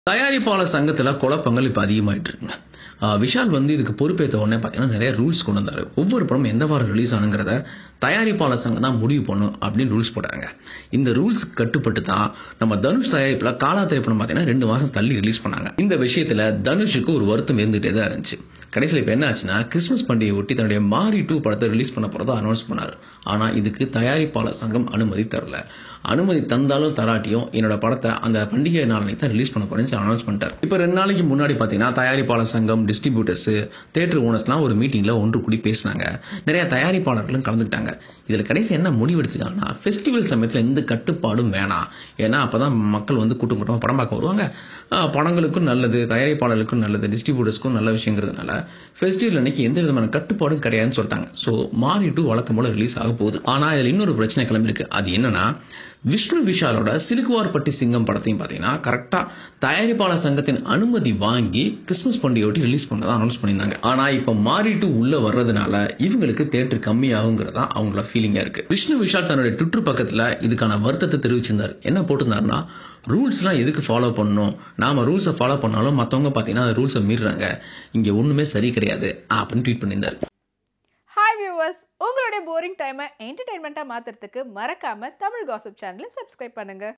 தயாரிப்பாளர் சங்கத்துல குழப்பங்கள் இப்ப அதிகமாயிட்டு இருக்குங்க ஆஹ் விஷால் வந்து இதுக்கு பொறுப்பேற்ற உடனே பார்த்தீங்கன்னா நிறைய ரூல்ஸ் கொண்டு வந்தாரு ஒவ்வொரு படமும் எந்த வாரம் ரிலீஸ் ஆனுங்கிறத தயாரிப்பாளர் சங்கம் தான் முடிவு பண்ணும் அப்படின்னு ரூல்ஸ் போட்டாங்க இந்த ரூல்ஸ் கட்டுப்பட்டு தான் நம்ம தனுஷ் தயாரிப்புல காலா திரைப்படம் பார்த்தீங்கன்னா ரெண்டு மாசம் தள்ளி ரிலீஸ் பண்ணாங்க இந்த விஷயத்துல தனுஷுக்கு ஒரு வருத்தம் இருந்துகிட்டே தான் இருந்துச்சு கடைசியில் இப்போ என்ன ஆச்சுன்னா கிறிஸ்மஸ் பண்டிகையை ஒட்டி தன்னுடைய மாரி டூ படத்தை ரிலீஸ் பண்ண போறதா அனௌன்ஸ் பண்ணாரு ஆனா இதுக்கு தயாரிப்பாளர் சங்கம் அனுமதி தரல அனுமதி தந்தாலும் தராட்டியும் என்னோட படத்தை அந்த பண்டிகை நாளைக்கு தான் ரிலீஸ் பண்ண போறேன்னு அனௌன்ஸ் பண்ணிட்டார் இப்போ ரெண்டு நாளைக்கு முன்னாடி பார்த்தீங்கன்னா தயாரிப்பாளர் சங்கம் டிஸ்ட்ரிபியூட்டர்ஸ் தேட்டர் ஓனர்ஸ்லாம் ஒரு மீட்டிங்ல ஒன்று கூடி பேசினாங்க நிறைய தயாரிப்பாளர்களும் கலந்துக்கிட்டாங்க இதுல கடைசி என்ன முடிவு எடுத்திருக்காங்கன்னா ஃபெஸ்டிவல் சமயத்தில் எந்த கட்டுப்பாடும் வேணாம் ஏன்னா அப்பதான் மக்கள் வந்து கூட்டம் கூட்டமாக படம் பார்க்க வருவாங்க ஆஹ் படங்களுக்கும் நல்லது தயாரிப்பாளர்களுக்கும் நல்லது டிஸ்ட்ரிபியூட்டர்ஸ்க்கும் நல்ல விஷயங்கிறதுனால ஃபெஸ்டிவல் அன்னைக்கு எந்த விதமான கட்டுப்பாடும் கிடையாதுன்னு சொல்லிட்டாங்க ஸோ மாறி டூ வழக்கம் போல ரிலீஸ் ஆக போகுது ஆனா இதுல இன்னொரு பிரச்சனை கிளம்பிருக்கு அது என்னன்னா விஷ்ணு விஷாலோட சிலுக்குவார்பட்டி சிங்கம் படத்தையும் பார்த்தீங்கன்னா கரெக்டாக தயாரிப்பாளர் சங்கத்தின் அனுமதி வாங்கி கிறிஸ்மஸ் பண்டிகையொட்டி ரிலீஸ் பண்ணதான் அனௌன்ஸ் பண்ணியிருந்தாங்க ஆனா இப்போ மாறிட்டு உள்ள வர்றதுனால இவங்களுக்கு தேட்டர் கம்மியாகுங்கிறதா அவங்களோட ஃபீலிங்கா இருக்கு விஷ்ணு விஷால் தன்னுடைய ட்விட்டர் பக்கத்துல இதுக்கான வருத்தத்தை தெரிவிச்சிருந்தார் என்ன போட்டிருந்தாருன்னா ரூல்ஸ்லாம் எதுக்கு ஃபாலோ பண்ணணும் நாம ரூல்ஸை ஃபாலோ பண்ணாலும் மற்றவங்க பார்த்தீங்கன்னா அந்த ரூல்ஸை மீறுறாங்க இங்க ஒண்ணுமே சரி கிடையாது அப்படின்னு ட்வீட் பண்ணியிருந்தார் ஹாய் வியூவர்ஸ் உங்களுடைய போரிங் டைமை என்டர்டைன்மெண்ட்டாக மாற்றுறதுக்கு மறக்காமல் தமிழ் காசிப் சேனலை சப்ஸ்கிரைப் பண்ணுங்கள்